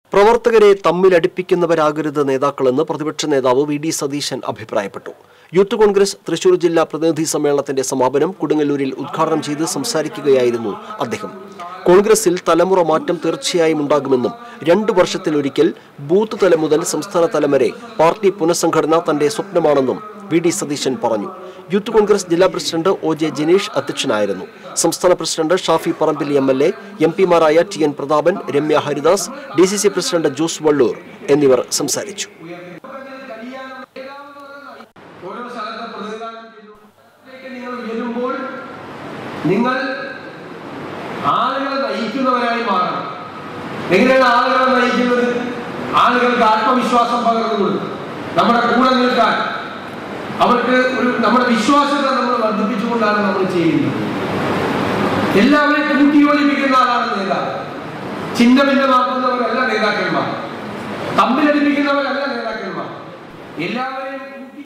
പ്രവർത്തകരെ തമ്മിലടിപ്പിക്കുന്നവരാകരുത് നേതാക്കളെന്ന് പ്രതിപക്ഷ നേതാവ് വി ഡി സതീശൻ അഭിപ്രായപ്പെട്ടു യൂത്ത് കോൺഗ്രസ് തൃശൂർ ജില്ലാ പ്രതിനിധി സമ്മേളനത്തിന്റെ സമാപനം കൊടുങ്ങല്ലൂരിൽ ഉദ്ഘാടനം ചെയ്ത് സംസാരിക്കുകയായിരുന്നു അദ്ദേഹം കോൺഗ്രസിൽ തലമുറ മാറ്റം തീർച്ചയായും ഉണ്ടാകുമെന്നും രണ്ടു വർഷത്തിലൊരിക്കൽ ബൂത്ത് തലം മുതൽ സംസ്ഥാന തലം വരെ പാർട്ടി പുനഃസംഘടന തന്റെ സ്വപ്നമാണെന്നും വി ഡി സതീശൻ പറഞ്ഞു യൂത്ത് കോൺഗ്രസ് ജില്ലാ പ്രസിഡന്റ് ഒ ജെ ജിനീഷ് അധ്യക്ഷനായിരുന്നു സംസ്ഥാന president Shafi Parambil M L A M പിമാരായ T N Prathapan Ramya Haridas D C C president Jose Vallur എന്നിവർ സംസാരിച്ചു ഓരോ സ്ഥലത്തെ പ്രതിനിധാനം ചെയ്തു അതിലേക്ക് നിങ്ങൾ ഉയരുമ്പോൾ നിങ്ങൾ ആളുകളെ നയിക്കുന്നവരായി മാറണം എങ്ങനെയാണ് ആളുകളെ നയിക്കുന്നത് ആളുകൾക്ക് ആത്മവിശ്വാസം പകർന്നു കൊടുക്കും നമ്മുടെ കൂടെ നിൽക്കാൻ അവർക്ക് ഒരു നമ്മുടെ വിശ്വാസത നമ്മൾ വർദ്ധിപ്പിച്ചുകൊണ്ടാണ് നമ്മൾ ചെയ്യുന്നത് എല്ലാവരെയും കൂട്ടിയോജിപ്പിക്കുന്ന ആളാണ് നേതാവ് ചിഹ്ന ഭിന്നമാക്കുന്നവരല്ല നേതാക്കന്മാർ തമ്മിലടിപ്പിക്കുന്നവരല്ല നേതാക്കന്മാർ എല്ലാവരെയും